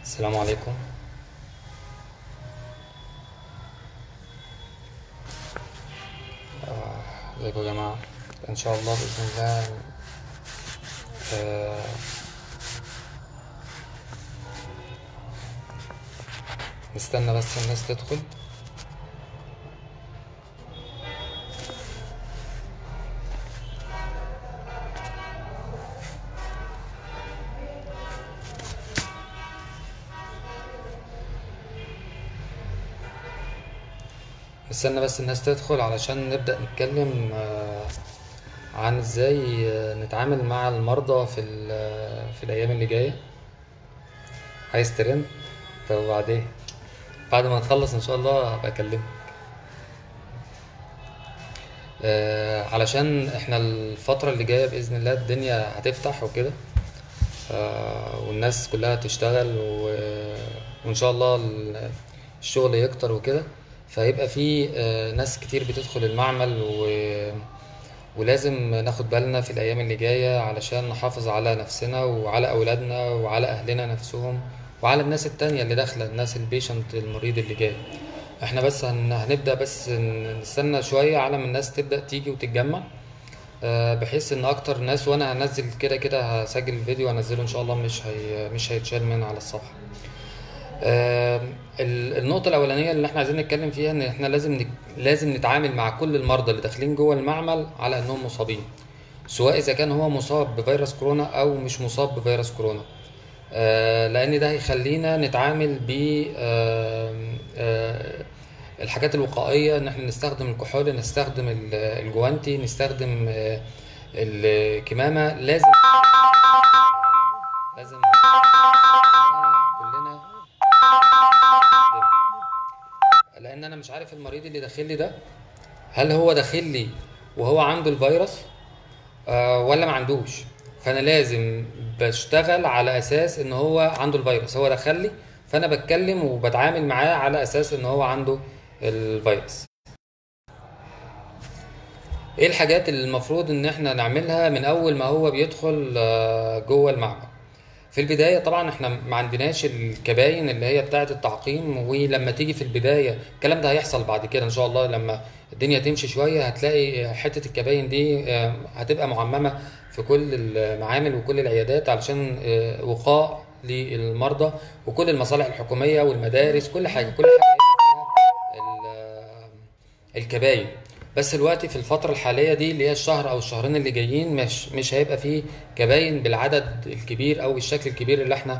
السلام عليكم آه، ازيكم يا جماعة ان شاء الله بإذن الله آه، نستنى بس الناس تدخل نستنى بس الناس تدخل علشان نبدأ نتكلم آه، عن ازاي آه، نتعامل مع المرضى في ال- في الأيام اللي جاية عايز ترن طب وبعدين بعد ما نخلص ان شاء الله هبقى اكلمك آه، علشان احنا الفترة اللي جاية بإذن الله الدنيا هتفتح وكده آه، والناس كلها تشتغل و... وإن شاء الله ال- الشغل يكتر وكده فهيبقى في آه، ناس كتير بتدخل المعمل و... ولازم ناخد بالنا في الأيام اللي جاية علشان نحافظ على نفسنا وعلى أولادنا وعلى أهلنا نفسهم وعلى الناس التانية اللي داخلة الناس البيشنت المريض اللي جاي احنا بس هن... هنبدأ بس ن- نستنى شوية على ما الناس تبدأ تيجي وتتجمع آه، بحيث ان اكتر ناس وانا هنزل كده كده هسجل الفيديو وانزله ان شاء الله مش هي مش هيتشال من على الصفحه آه، ال- النقطه الاولانيه اللي احنا عايزين نتكلم فيها ان احنا لازم نك... لازم نتعامل مع كل المرضى اللي داخلين جوه المعمل على انهم مصابين سواء اذا كان هو مصاب بفيروس كورونا او مش مصاب بفيروس كورونا آه، لان ده هيخلينا نتعامل ب آه، آه، الحاجات الوقائيه ان احنا نستخدم الكحول نستخدم ال- الجوانتي نستخدم آه، الكمامه لازم لازم كلنا نستخدم. لان انا مش عارف المريض اللي داخل لي ده هل هو داخل لي وهو عنده الفيروس آه، ولا ما عندوش فانا لازم بشتغل على اساس ان هو عنده الفيروس هو دخل لي فانا بتكلم وبتعامل معاه على اساس ان هو عنده الفيروس ايه الحاجات اللي المفروض ان احنا نعملها من اول ما هو بيدخل آه، جوه المعمل في البداية طبعا احنا ما عندناش الكباين اللي هي بتاعة التعقيم ولما تيجي في البداية الكلام ده هيحصل بعد كده ان شاء الله لما الدنيا تمشي شوية هتلاقي حتة الكباين دي آه، هتبقى معممة في كل المعامل وكل العيادات علشان آه، وقاء للمرضى وكل المصالح الحكومية والمدارس كل حاجة كل حاجة هيبقى فيها ال- الكباين بس الوقت في الفترة الحالية دي اللي هي الشهر أو الشهرين اللي جايين مش مش هيبقى فيه كباين بالعدد الكبير أو بالشكل الكبير اللي احنا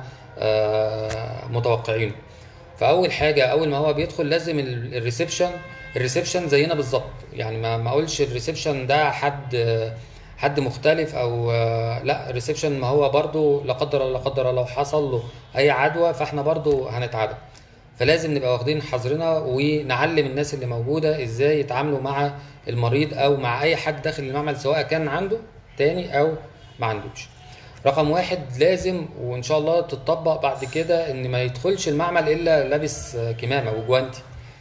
آه، متوقعينه فأول حاجة أول ما هو بيدخل لازم ال- الريسبشن الريسبشن زينا بالظبط يعني ما ما أقولش الريسبشن ده حد حد مختلف أو آه، لا الريسبشن ما هو برضو لا قدر الله لا قدر الله لو حصل له أي عدوى فاحنا برضو هنتعدى فلازم نبقى واخدين حذرنا ونعلم الناس اللي موجودة ازاي يتعاملوا مع المريض او مع اي حد داخل المعمل سواء كان عنده تاني او ما عندوش رقم واحد لازم وان شاء الله تتطبق بعد كده ان ما يدخلش المعمل الا لابس كمامة وجوانتي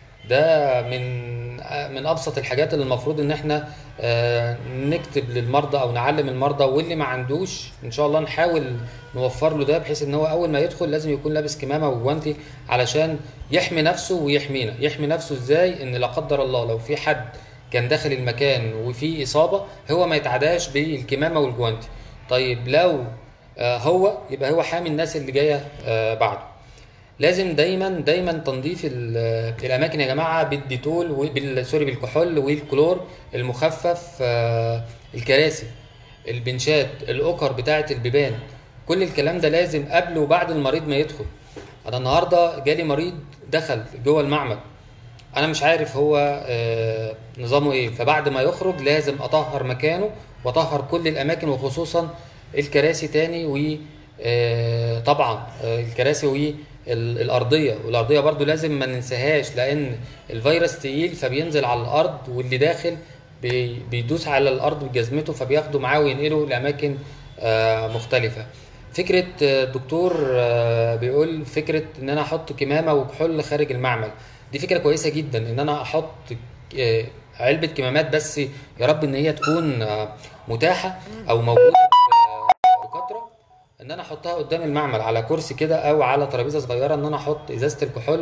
ده من من ابسط الحاجات اللي المفروض ان احنا آه، نكتب للمرضى او نعلم المرضى واللي ما عندوش ان شاء الله نحاول نوفر له ده بحيث ان هو اول ما يدخل لازم يكون لابس كمامه وجوانتي علشان يحمي نفسه ويحمينا يحمي نفسه ازاي ان لا قدر الله لو في حد كان داخل المكان وفي اصابه هو ما يتعداش بالكمامه والجوانتي طيب لو آه، هو يبقى هو حامي الناس اللي جايه آه، بعده لازم دايما دايما تنظيف ال- الاماكن يا جماعه بالديتول وبال سوري بالكحول والكلور المخفف آه، الكراسي البنشات الاوكر بتاعه البيبان كل الكلام ده لازم قبل وبعد المريض ما يدخل انا النهارده جالي مريض دخل جوه المعمل انا مش عارف هو آه، نظامه ايه فبعد ما يخرج لازم اطهر مكانه واطهر كل الاماكن وخصوصا الكراسي تاني و آه، طبعا آه، الكراسي والارضيه والارضيه برضو لازم ما ننساهاش لان الفيروس تقيل فبينزل على الارض واللي داخل بي- بيدوس على الارض بجزمته فبياخده معاه وينقله لاماكن آه، مختلفه فكره آه، الدكتور آه، بيقول فكره ان انا احط كمامه وكحول خارج المعمل دي فكره كويسه جدا ان انا احط آه، علبه كمامات بس يا رب ان هي تكون آه، متاحه او موجوده ب- بكثره ان انا احطها قدام المعمل على كرسي كده او على ترابيزه صغيره ان انا احط ازازه الكحول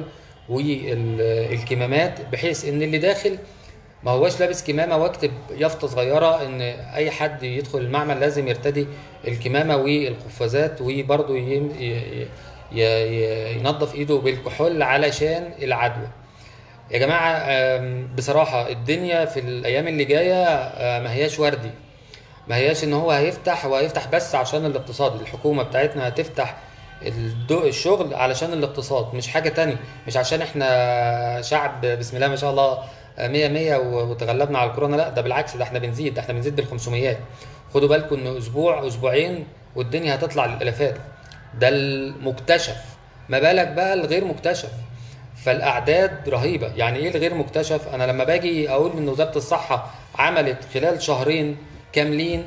والكمامات بحيث ان اللي داخل ما هوش لابس كمامه واكتب يافطه صغيره ان اي حد يدخل المعمل لازم يرتدي الكمامه والقفازات وبرضه ي- ي- ي- ينظف ايده بالكحول علشان العدوى يا جماعه آم، بصراحه الدنيا في الايام اللي جايه آه، ما هياش وردي ما هياش ان هو هيفتح وهيفتح بس عشان الاقتصاد الحكومه بتاعتنا هتفتح الدو الشغل علشان الاقتصاد مش حاجه تانية مش عشان احنا شعب بسم الله ما شاء الله آه، مية مية و- وتغلبنا على الكورونا لا ده بالعكس ده احنا بنزيد ده احنا بنزيد بالخمسميات خدوا بالكم ان اسبوع اسبوعين والدنيا هتطلع للالافات ده المكتشف ما بالك بقى الغير مكتشف فالاعداد رهيبه يعني ايه الغير مكتشف انا لما باجي اقول ان وزاره الصحه عملت خلال شهرين كاملين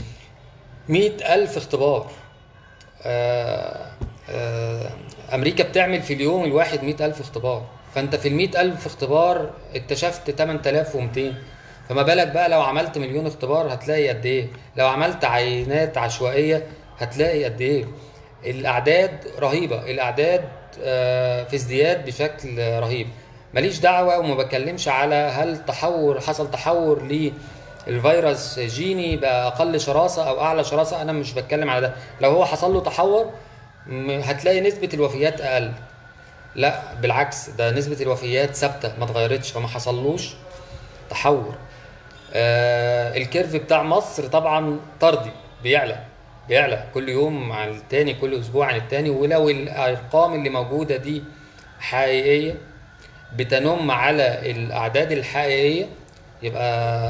مئة ألف اختبار آه، آه، أمريكا بتعمل في اليوم الواحد مئة ألف اختبار فأنت في المئة ألف اختبار اكتشفت 8200 فما بالك بقى لو عملت مليون اختبار هتلاقي قد إيه لو عملت عينات عشوائية هتلاقي قد إيه الأعداد رهيبة الأعداد آه، في ازدياد بشكل رهيب ماليش دعوة وما بتكلمش على هل تحور حصل تحور للفيروس جيني بقى أقل شراسة أو أعلى شراسة أنا مش بتكلم على ده لو هو حصل له تحور م- هتلاقي نسبة الوفيات أقل لا بالعكس ده نسبة الوفيات ثابتة ما اتغيرتش فما حصلوش تحور آه الكيرف بتاع مصر طبعا طردي بيعلى بيعلى كل يوم عن التاني كل اسبوع عن التاني ولو الارقام اللي موجوده دي حقيقيه بتنم على الاعداد الحقيقيه يبقى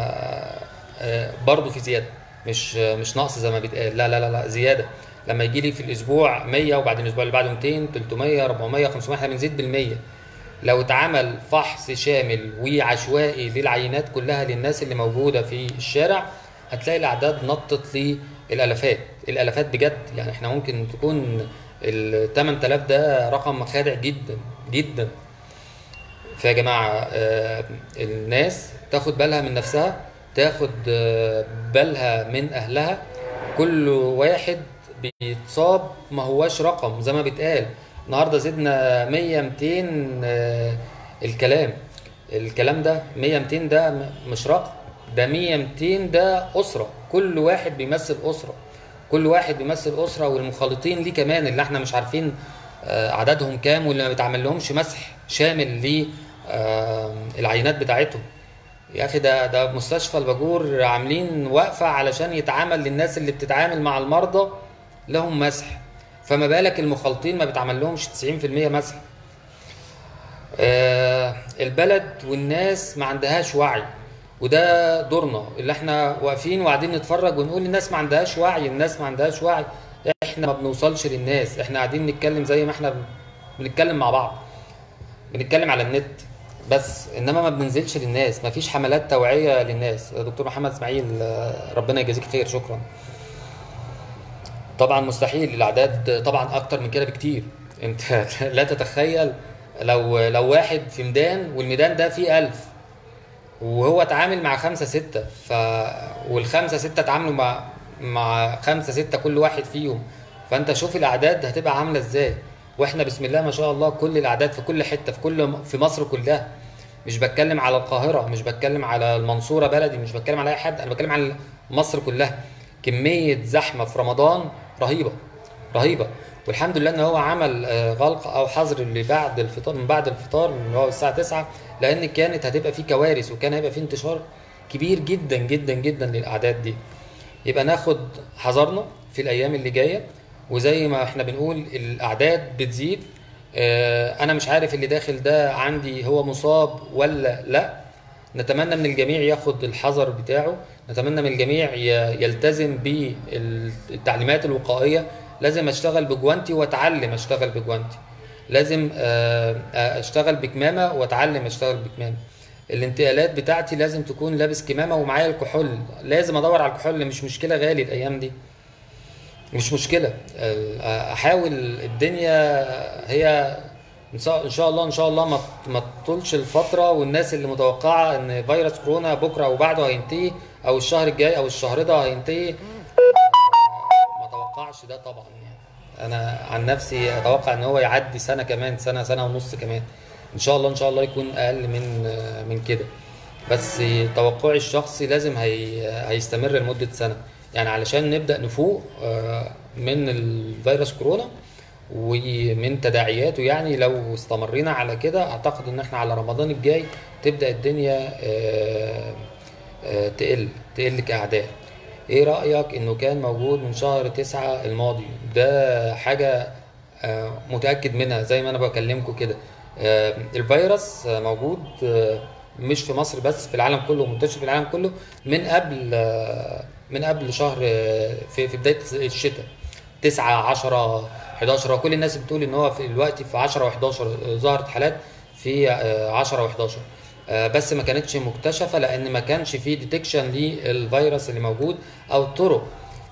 آه، برضه في زياده مش مش نقص زي ما بيتقال لا لا لا لا زياده لما يجي لي في الاسبوع 100 وبعدين الاسبوع اللي بعده 200 300 400 500 احنا بنزيد بالمية لو اتعمل فحص شامل وعشوائي للعينات كلها للناس اللي موجوده في الشارع هتلاقي الاعداد نطت للالافات الالافات بجد يعني احنا ممكن تكون ال 8000 ده رقم خادع جدا جدا فيا جماعه آه، الناس تاخد بالها من نفسها تاخد آه، بالها من اهلها كل واحد بيتصاب ما هواش رقم زي ما بيتقال النهارده زدنا 100 200 آه، الكلام الكلام ده 100 200 ده م- مش رقم ده 100 200 ده اسره كل واحد بيمثل اسره كل واحد بيمثل اسره والمخالطين ليه كمان اللي احنا مش عارفين آه، عددهم كام واللي ما بيتعمل لهمش مسح شامل للعينات بتاعتهم يا اخي ده ده مستشفى الباجور عاملين وقفه علشان يتعامل للناس اللي بتتعامل مع المرضى لهم مسح فما بالك المخالطين ما بيتعمل لهمش 90% مسح آه، البلد والناس ما عندهاش وعي وده دورنا اللي احنا واقفين وقاعدين نتفرج ونقول الناس ما عندهاش وعي الناس ما عندهاش وعي احنا ما بنوصلش للناس احنا قاعدين نتكلم زي ما احنا بنتكلم مع بعض بنتكلم على النت بس انما ما بننزلش للناس ما فيش حملات توعية للناس دكتور محمد اسماعيل آه، ربنا يجازيك خير شكرا طبعا مستحيل الاعداد طبعا اكتر من كده بكتير انت لا تتخيل لو لو واحد في ميدان والميدان ده فيه ألف وهو اتعامل مع خمسة ستة ف والخمسة ستة اتعاملوا مع مع خمسة ستة كل واحد فيهم فانت شوف الاعداد هتبقى عاملة ازاي واحنا بسم الله ما شاء الله كل الاعداد في كل حتة في كل في مصر كلها مش بتكلم على القاهرة مش بتكلم على المنصورة بلدي مش بتكلم على اي حد انا بتكلم على مصر كلها كمية زحمة في رمضان رهيبة رهيبة والحمد لله ان هو عمل آه، غلق او حظر اللي بعد الفطار من بعد الفطار اللي هو الساعة 9 لان كانت هتبقى في كوارث وكان هيبقى في انتشار كبير جدا جدا جدا للاعداد دي يبقى ناخد حذرنا في الايام اللي جايه وزي ما احنا بنقول الاعداد بتزيد آه، انا مش عارف اللي داخل ده عندي هو مصاب ولا لا نتمنى من الجميع ياخد الحذر بتاعه نتمنى من الجميع ي- يلتزم بالتعليمات الوقائيه لازم اشتغل بجوانتي واتعلم اشتغل بجوانتي لازم آه، آه، اشتغل بكمامه واتعلم اشتغل بكمامه الانتقالات بتاعتي لازم تكون لابس كمامه ومعايا الكحول لازم ادور على الكحول مش مشكله غالي الايام دي مش مشكله آه، احاول الدنيا هي ان شاء إن شاء الله ان شاء الله ما ما تطولش الفتره والناس اللي متوقعه ان فيروس كورونا بكره وبعده هينتهي او الشهر الجاي او الشهر ده هينتهي ما توقعش اتوقعش ده طبعا يعني انا عن نفسي اتوقع ان هو يعدي سنه كمان سنه سنه ونص كمان ان شاء الله ان شاء الله يكون اقل من من كده بس توقعي الشخصي لازم هي هيستمر لمده سنه يعني علشان نبدا نفوق آه، من الفيروس كورونا ومن تداعياته يعني لو استمرينا على كده اعتقد ان احنا على رمضان الجاي تبدا الدنيا آه، آه، تقل تقل كأعداد ايه رأيك انه كان موجود من شهر تسعة الماضي ده حاجة آه، متأكد منها زي ما انا بكلمكم كده آه، الفيروس آه، موجود آه، مش في مصر بس في العالم كله منتشر في العالم كله من قبل آه، من قبل شهر آه، في في بداية الشتاء 9 10 11 كل الناس بتقول ان هو في الوقت في 10 و11 ظهرت حالات في آه، 10 و11 آه، بس ما كانتش مكتشفه لان ما كانش فيه ديتكشن للفيروس اللي موجود او طرق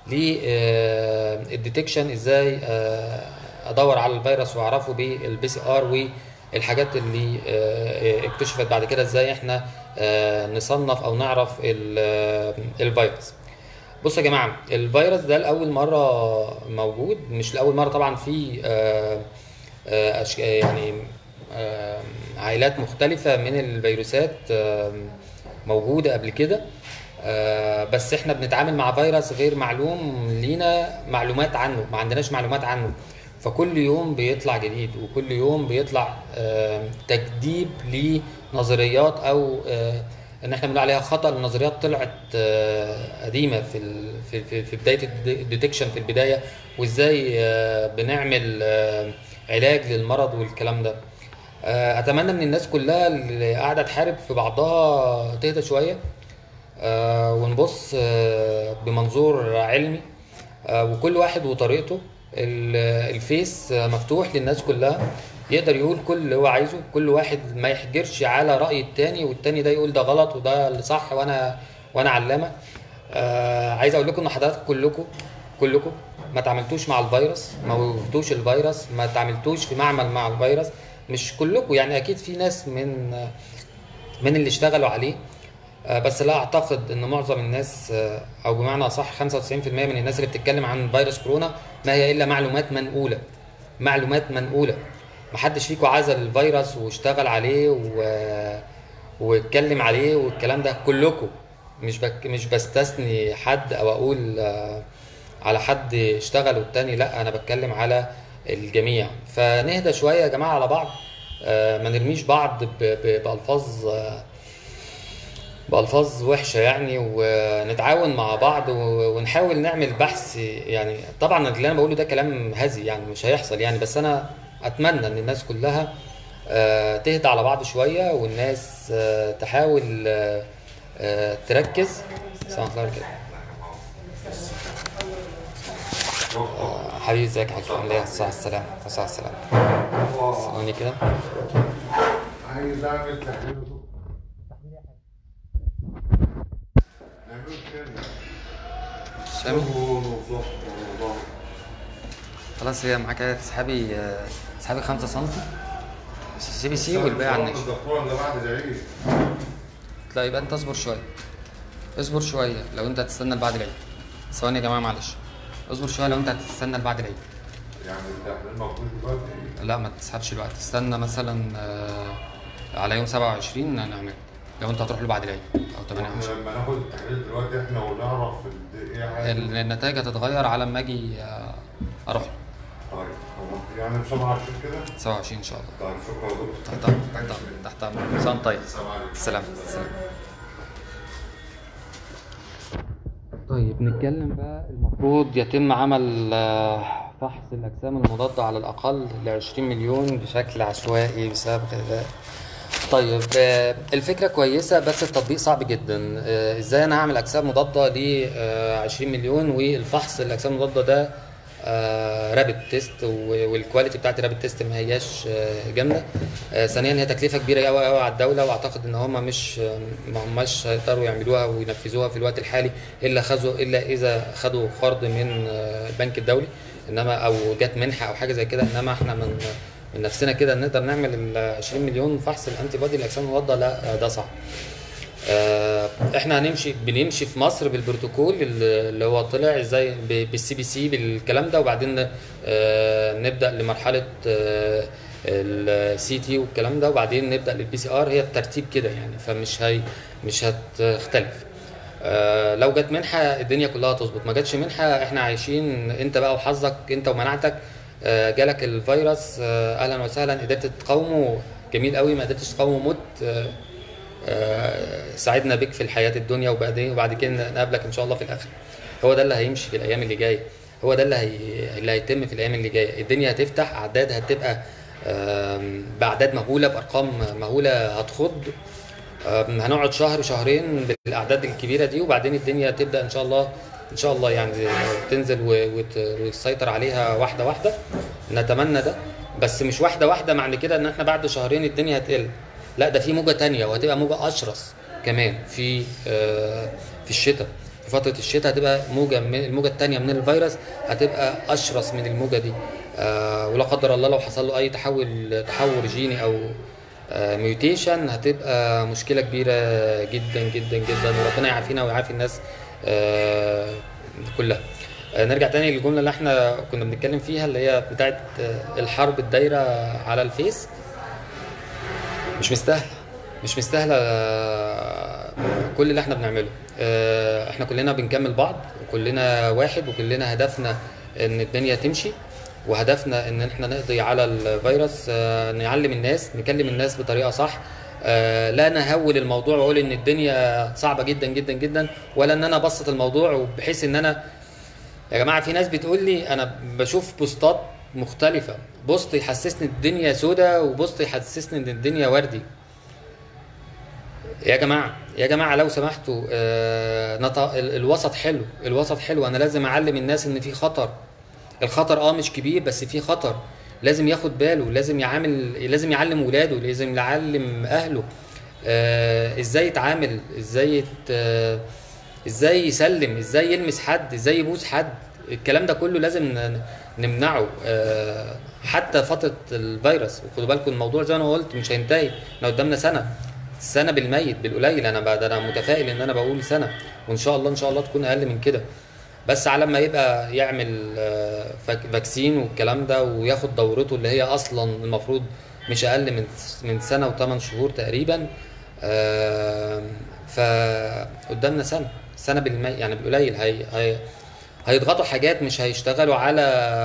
للديتكشن ازاي آه، ادور على الفيروس واعرفه بالبي سي ار والحاجات اللي آه، اكتشفت بعد كده ازاي احنا آه، نصنف او نعرف ال- آه، الفيروس بصوا يا جماعه الفيروس ده لاول مره موجود مش لاول مره طبعا في آه، آه، أش- يعني آه، عائلات مختلفه من الفيروسات آه، موجوده قبل كده آه، بس احنا بنتعامل مع فيروس غير معلوم لينا معلومات عنه ما عندناش معلومات عنه فكل يوم بيطلع جديد وكل يوم بيطلع آه، تجديد لنظريات او آه، ان احنا بنقول عليها خطأ النظريات طلعت آه، قديمة في ال- في في في بداية الديتكشن في البداية وازاي آه، بنعمل آه، علاج للمرض والكلام ده آه، اتمنى ان الناس كلها اللي قاعدة تحارب في بعضها تهدى شوية آه، ونبص آه، بمنظور علمي آه، وكل واحد وطريقته ال- الفيس آه، مفتوح للناس كلها يقدر يقول كل اللي هو عايزه كل واحد ما يحجرش على رأي التاني والتاني ده يقول ده غلط وده اللي صح وانا وانا علامة آه عايز اقول لكم ان حضراتكم كلكم كلكم ما تعاملتوش مع الفيروس ما وجدتوش الفيروس ما تعاملتوش في معمل مع الفيروس مش كلكم يعني اكيد في ناس من من اللي اشتغلوا عليه آه، بس لا اعتقد ان معظم الناس آه، او بمعنى صح 95% من الناس اللي بتتكلم عن فيروس كورونا ما هي الا معلومات منقوله معلومات منقوله محدش فيكم عزل الفيروس واشتغل عليه و... واتكلم عليه والكلام ده كلكم مش بك... مش بستثني حد او اقول آه، على حد اشتغل والتاني لا انا بتكلم على الجميع فنهدى شويه يا جماعه على بعض آه، ما نرميش بعض ب... ب... بالفاظ آه، بألفاظ وحشة يعني ونتعاون مع بعض و- ونحاول نعمل بحث يعني طبعا اللي انا بقوله ده كلام هزي يعني مش هيحصل يعني بس انا اتمنى ان الناس كلها آه، تهدى على بعض شوية والناس آه، تحاول آه، آه، تركز سلام الله عليكم آه، حبيبي ازيك يا حاج عامل ايه الصحة السلام الصحة السلام ثواني كده عايز اعمل تحليل وضوء. نعمله تاني سامي صابون وصح ورمضان. خلاص هي معاك تسحبي آه، تسحبي 5 سم سي بي سي والباقي على النشا الدكتور ده بعد العيد لا يبقى انت اصبر شويه اصبر شويه لو انت هتستنى لبعد العيد ثواني يا جماعه معلش اصبر شويه لو انت هتستنى لبعد العيد يعني التحليل موجود دلوقتي لا ما تسحبش الوقت استنى مثلا آه، على يوم 27 نعمل لو انت هتروح له بعد العيد او احنا 28 لما ناخد التحليل دلوقتي احنا ونعرف ال- ايه عادي ال- النتائج هتتغير على ما اجي آه، اروح له طيب خلاص. يعني في 27 كده 27 ان شاء الله طيب شكرا يا دكتور تحت امرك تحت امرك تحت امرك سلام طيب السلام عليكم السلام السلام طيب نتكلم بقى المفروض يتم عمل آه، فحص الأجسام المضادة على الأقل ل 20 مليون بشكل عشوائي بسبب غذاء طيب آه، الفكرة كويسة بس التطبيق صعب جدا آه، ازاي انا هعمل اجسام مضادة ل 20 مليون والفحص الاجسام المضادة ده رابid تيست والكواليتي بتاعت الرابid تيست ما هياش آه، جامده آه، ثانيا هي تكلفه كبيره قوي قوي على الدوله واعتقد ان هم مش آه، ما هماش هيقدروا يعملوها وينفذوها في الوقت الحالي الا خذوا الا اذا خدوا قرض من آه، البنك الدولي انما او جت منحه او حاجه زي كده انما احنا من من نفسنا كده نقدر نعمل ال 20 مليون فحص الانتي بودي الاجسام المضاده لا آه، ده صعب آه، احنا هنمشي بنمشي في مصر بالبروتوكول اللي اللي هو طلع ازاي ب- بالسي بي سي بالكلام ده وبعدين آه، نبدا لمرحله السي تي والكلام ده وبعدين نبدا للبي سي ار هي الترتيب كده يعني فمش هي مش هتختلف آه، لو جت منحه الدنيا كلها تظبط ما جاتش منحه احنا عايشين انت بقى وحظك انت ومناعتك آه، جالك الفيروس آه، اهلا وسهلا قدرت تقاومه جميل قوي ما قدرتش تقاومه موت آه، آه، ساعدنا بك في الحياه الدنيا وبعدين وبعد كده نقابلك ان شاء الله في الاخره هو ده اللي هيمشي في الايام اللي جايه هو ده اللي هي... اللي هيتم في الايام اللي جايه الدنيا هتفتح اعداد هتبقى آم، باعداد مهوله بارقام مهوله هتخض آم، هنقعد شهر شهرين بالاعداد الكبيره دي وبعدين الدنيا تبدا ان شاء الله ان شاء الله يعني تنزل و- وت- وتسيطر عليها واحده واحده نتمنى ده بس مش واحده واحده معنى كده ان احنا بعد شهرين الدنيا هتقل لا ده في موجه تانية وهتبقى موجه اشرس كمان في آه، في الشتاء في فتره الشتاء هتبقى موجه من الموجه التانية من الفيروس هتبقى اشرس من الموجه دي آه، ولا قدر الله لو حصل له اي تحول تحور جيني او ميوتيشن هتبقى مشكله كبيره جدا جدا جدا وربنا يعافينا ويعافي الناس آه، كلها آه، نرجع تاني للجمله اللي احنا كنا بنتكلم فيها اللي هي بتاعت آه، الحرب الدايره على الفيس مش مستاهله مش مستاهله آه، كل اللي احنا بنعمله آه، احنا كلنا بنكمل بعض وكلنا واحد وكلنا هدفنا ان الدنيا تمشي وهدفنا ان احنا نقضي على الفيروس آه، نعلم الناس نكلم الناس بطريقه صح آه، لا نهول الموضوع واقول ان الدنيا صعبه جدا جدا جدا ولا ان انا ابسط الموضوع بحيث ان انا يا جماعه في ناس بتقول لي انا بشوف بوستات مختلفه بوست يحسسني الدنيا سودة وبوست يحسسني ان الدنيا وردي يا جماعه يا جماعه لو سمحتوا آه نط... ال- الوسط حلو الوسط حلو انا لازم اعلم الناس ان في خطر الخطر اه مش كبير بس في خطر لازم ياخد باله لازم يعامل لازم يعلم ولاده لازم يعلم اهله آه ازاي يتعامل ازاي يت... آه ازاي يسلم ازاي يلمس حد ازاي يبوس حد الكلام ده كله لازم ن- نمنعه آه، حتى فتره الفيروس وخدوا بالكم الموضوع زي ما انا قلت مش هينتهي احنا قدامنا سنه سنه بالميت بالقليل انا بقى ده انا متفائل ان انا بقول سنه وان شاء الله ان شاء الله تكون اقل من كده بس على ما يبقى يعمل آه، فاك- فاكسين والكلام ده وياخد دورته اللي هي اصلا المفروض مش اقل من من سنه وثمان شهور تقريبا آه، فقدامنا سنه سنه بالمي يعني بالقليل هي هي هيضغطوا حاجات مش هيشتغلوا على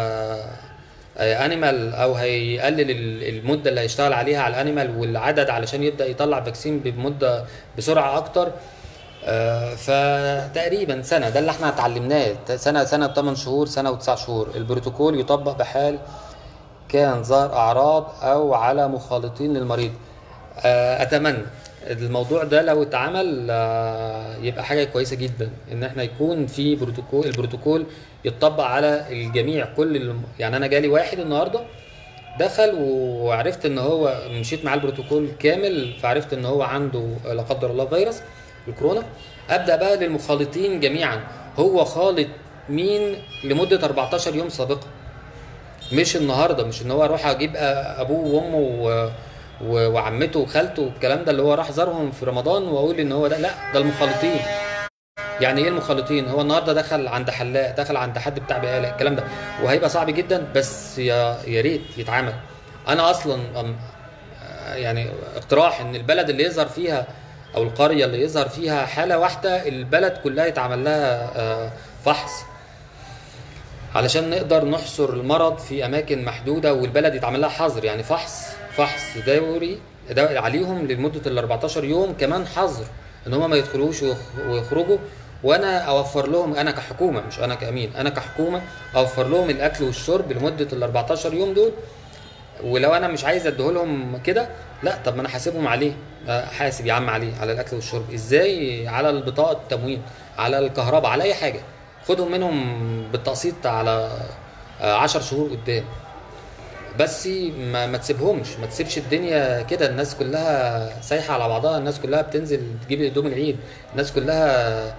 انيمال او هيقلل ال- المده اللي هيشتغل عليها على الانيمال والعدد علشان يبدا يطلع فاكسين بمده بسرعه اكتر آه، فتقريبا سنه ده اللي احنا اتعلمناه سنه سنه 8 شهور سنه و9 شهور البروتوكول يطبق بحال كان ظهر اعراض او على مخالطين للمريض آه، اتمنى الموضوع ده لو اتعمل آه، يبقى حاجه كويسه جدا ان احنا يكون في بروتوكول البروتوكول يتطبق على الجميع كل الم... يعني انا جالي واحد النهارده دخل وعرفت ان هو مشيت معاه البروتوكول كامل فعرفت ان هو عنده لا قدر الله فيروس الكورونا ابدا بقى للمخالطين جميعا هو خالط مين لمده 14 يوم سابقا مش النهارده مش ان هو اروح اجيب ابوه وامه و... و... وعمته وخالته والكلام ده اللي هو راح زارهم في رمضان واقول ان هو ده لا ده المخالطين يعني ايه المخالطين هو النهارده دخل عند حلاق دخل عند حد بتاع بقاله الكلام ده وهيبقى صعب جدا بس يا يا ريت يتعمل انا اصلا أم- يعني اقتراح ان البلد اللي يظهر فيها او القريه اللي يظهر فيها حاله واحده البلد كلها يتعمل لها آه، فحص علشان نقدر نحصر المرض في اماكن محدوده والبلد يتعمل لها حظر يعني فحص فحص دوري دوري عليهم لمده ال 14 يوم كمان حظر ان هم ما يدخلوش ويخ- ويخرجوا وانا اوفر لهم انا كحكومه مش انا كامين انا كحكومه اوفر لهم الاكل والشرب لمده ال 14 يوم دول ولو انا مش عايز اديهولهم كده لا طب ما انا حاسبهم عليه آه، حاسب يا عم عليه على الاكل والشرب ازاي على البطاقه التموين على الكهرباء على اي حاجه خدهم منهم بالتقسيط على 10 شهور قدام بس ما, ما تسيبهمش ما تسيبش الدنيا كده الناس كلها سايحه على بعضها الناس كلها بتنزل تجيب هدوم العيد الناس كلها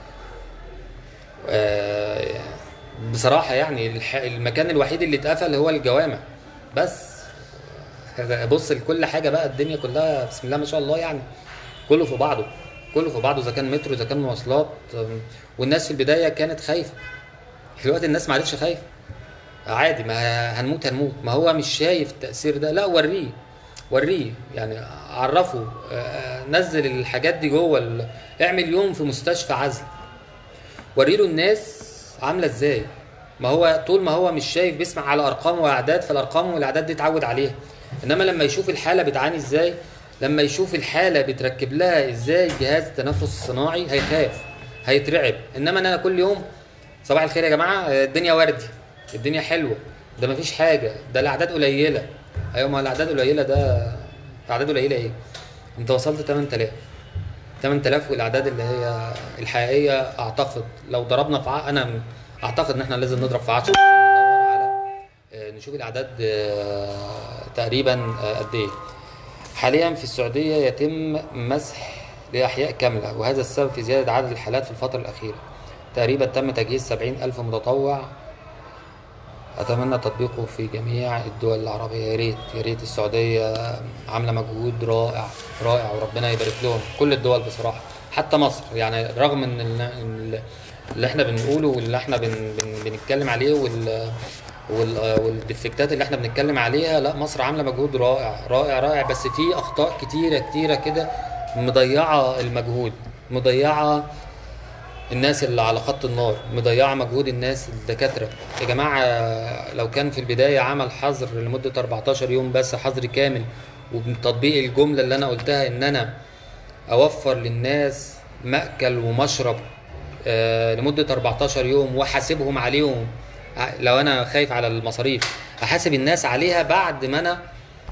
آه، بصراحه يعني الح- المكان الوحيد اللي اتقفل هو الجوامع بس بص لكل حاجه بقى الدنيا كلها بسم الله ما شاء الله يعني كله في بعضه كله في بعضه اذا كان مترو اذا كان مواصلات أم، والناس في البدايه كانت خايفه دلوقتي الناس ما عادتش خايفه عادي ما هنموت هنموت ما هو مش شايف التاثير ده لا وريه وريه يعني عرفه آه، نزل الحاجات دي جوه ال- اعمل يوم في مستشفى عزل وريله الناس عامله ازاي ما هو طول ما هو مش شايف بيسمع على ارقام واعداد فالارقام والاعداد دي اتعود عليها انما لما يشوف الحاله بتعاني ازاي لما يشوف الحاله بيتركب لها ازاي جهاز التنفس الصناعي هيخاف هيترعب انما انا كل يوم صباح الخير يا جماعه آه، الدنيا وردي الدنيا حلوه ده مفيش حاجه ده الاعداد قليله ايوه ما الاعداد قليله ده اعداد قليله ايه انت وصلت 8000 8000 والاعداد اللي هي الحقيقيه اعتقد لو ضربنا في ع... انا اعتقد ان احنا لازم نضرب في 10 عشان ندور على آه، نشوف الاعداد آه، تقريبا آه، قد ايه حاليا في السعوديه يتم مسح لاحياء كامله وهذا السبب في زياده عدد الحالات في الفتره الاخيره تقريبا تم تجهيز 70 ألف متطوع أتمنى تطبيقه في جميع الدول العربية يا ريت يا ريت السعودية عاملة مجهود رائع رائع وربنا يبارك لهم كل الدول بصراحة حتى مصر يعني رغم ان ال- ال- اللي احنا بنقوله واللي احنا بن بن بنتكلم عليه وال وال- والديفكتات اللي احنا بنتكلم عليها لا مصر عامله مجهود رائع رائع رائع بس في اخطاء كتيره كتيره كده مضيعه المجهود مضيعه الناس اللي على خط النار مضيعه مجهود الناس الدكاتره يا جماعه لو كان في البدايه عمل حظر لمده 14 يوم بس حظر كامل وبتطبيق الجمله اللي انا قلتها ان انا اوفر للناس مأكل ومشرب آه، لمده 14 يوم واحاسبهم عليهم ع- لو انا خايف على المصاريف احاسب الناس عليها بعد ما انا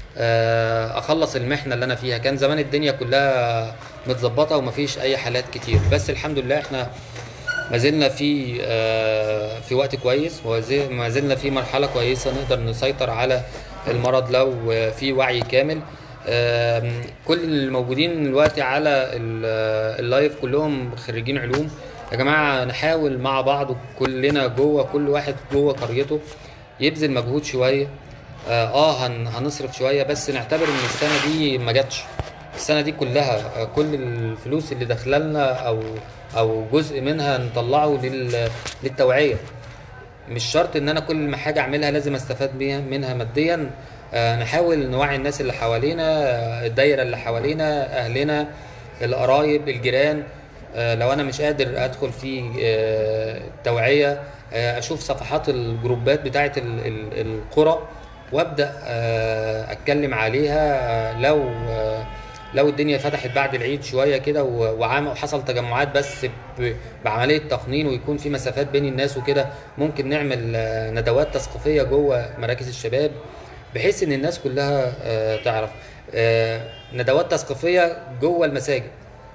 آه، اخلص المحنه اللي انا فيها كان زمان الدنيا كلها متظبطه ومفيش اي حالات كتير بس الحمد لله احنا ما زلنا في آه، في وقت كويس وزي- ما زلنا في مرحله كويسه نقدر نسيطر على المرض لو آه، في وعي كامل آم، كل الموجودين دلوقتي على ال- اللايف كلهم خريجين علوم يا جماعه نحاول مع بعض كلنا جوه كل واحد جوه قريته يبذل مجهود شويه اه آه، هن هنصرف شويه بس نعتبر ان السنه دي ما جاتش السنه دي كلها آه، كل الفلوس اللي داخله لنا او او جزء منها نطلعه لل- للتوعيه مش شرط ان انا كل ما حاجه اعملها لازم استفاد بيها منها ماديا آه، نحاول نوعي الناس اللي حوالينا آه، الدايره اللي حوالينا اهلنا القرايب الجيران آه، لو انا مش قادر ادخل في آه، توعيه آه، اشوف صفحات الجروبات بتاعه ال- ال- القرى وابدا آه، اتكلم عليها آه، لو آه، لو الدنيا فتحت بعد العيد شويه كده و- وعام وحصل تجمعات بس ب- بعمليه تقنين ويكون في مسافات بين الناس وكده ممكن نعمل آه، ندوات تثقيفيه جوه مراكز الشباب بحيث ان الناس كلها آه، تعرف آه، ندوات تثقيفيه جوه المساجد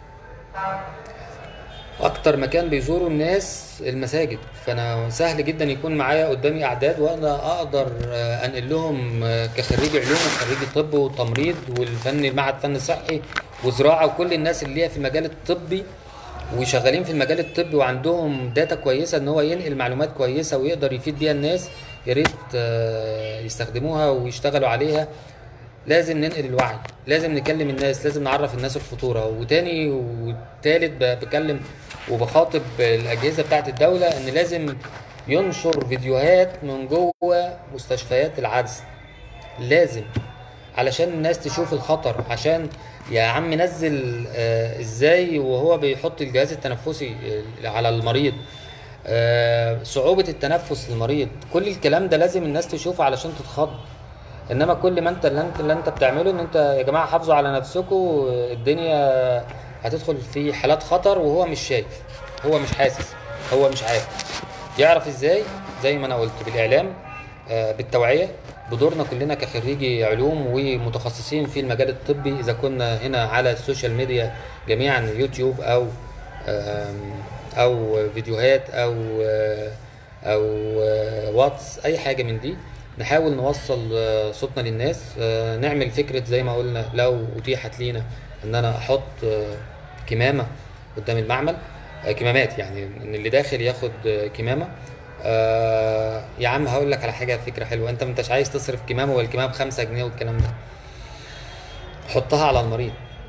اكتر مكان بيزوروا الناس المساجد فانا سهل جدا يكون معايا قدامي اعداد وانا اقدر آه، انقل لهم آه، كخريج علوم وخريج طب وتمريض والفن معهد فن صحي وزراعه وكل الناس اللي هي في المجال الطبي وشغالين في المجال الطبي وعندهم داتا كويسه ان هو ينقل معلومات كويسه ويقدر يفيد بيها الناس يا ريت آه، يستخدموها ويشتغلوا عليها لازم ننقل الوعي لازم نكلم الناس لازم نعرف الناس الخطورة وتاني وتالت ب- بكلم وبخاطب الأجهزة بتاعت الدولة إن لازم ينشر فيديوهات من جوه مستشفيات العجز لازم علشان الناس تشوف الخطر عشان يا عم نزل آه ازاي وهو بيحط الجهاز التنفسي آه، على المريض آه صعوبة التنفس للمريض كل الكلام ده لازم الناس تشوفه علشان تتخض انما كل ما انت اللي انت اللي انت بتعمله ان انت يا جماعه حافظوا على نفسكم الدنيا هتدخل في حالات خطر وهو مش شايف هو مش حاسس هو مش عارف يعرف ازاي زي ما انا قلت بالاعلام آه، بالتوعيه بدورنا كلنا كخريجي علوم ومتخصصين في المجال الطبي اذا كنا هنا على السوشيال ميديا جميعا يوتيوب او آم، او فيديوهات او آه، او آه، واتس اي حاجه من دي نحاول نوصل آه، صوتنا للناس آه، نعمل فكره زي ما قلنا لو اتيحت لينا ان انا احط آه، كمامه قدام المعمل آه، كمامات يعني ان اللي داخل ياخد آه، كمامه آه يا عم هقول لك على حاجه فكره حلوه انت ما انتش عايز تصرف كمامه والكمامه بخمسة جنيه والكلام ده حطها على المريض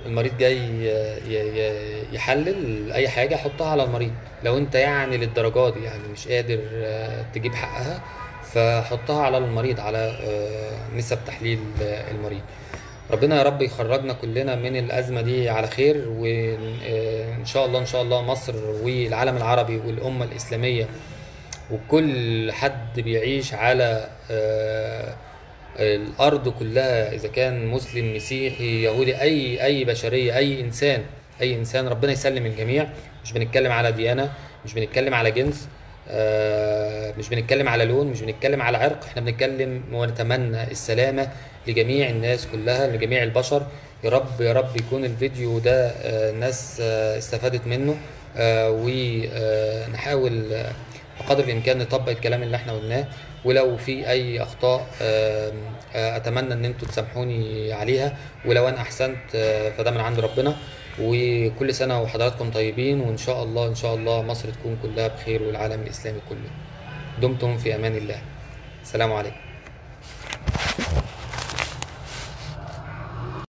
المريض جاي ي- ي- يحلل اي حاجه حطها على المريض لو انت يعني للدرجه دي يعني مش قادر آه، تجيب حقها فحطها على المريض على آه، نسب تحليل آه، المريض ربنا يا رب يخرجنا كلنا من الأزمة دي على خير وإن شاء الله إن شاء الله مصر والعالم العربي والأمة الإسلامية وكل حد بيعيش على آه، الأرض كلها إذا كان مسلم مسيحي يهودي أي أي بشرية أي إنسان أي إنسان ربنا يسلم الجميع مش بنتكلم على ديانة مش بنتكلم على جنس آه، مش بنتكلم على لون مش بنتكلم على عرق احنا بنتكلم ونتمنى السلامة لجميع الناس كلها لجميع البشر يا رب يا رب يكون الفيديو ده آه، الناس آه، استفادت منه ونحاول بقدر الامكان نطبق الكلام اللي احنا قلناه ولو في اي اخطاء آه، آه، اتمنى ان انتوا تسامحوني عليها ولو انا احسنت آه، فده من عند ربنا وكل سنه وحضراتكم طيبين وان شاء الله ان شاء الله مصر تكون كلها بخير والعالم الاسلامي كله دمتم في امان الله السلام عليكم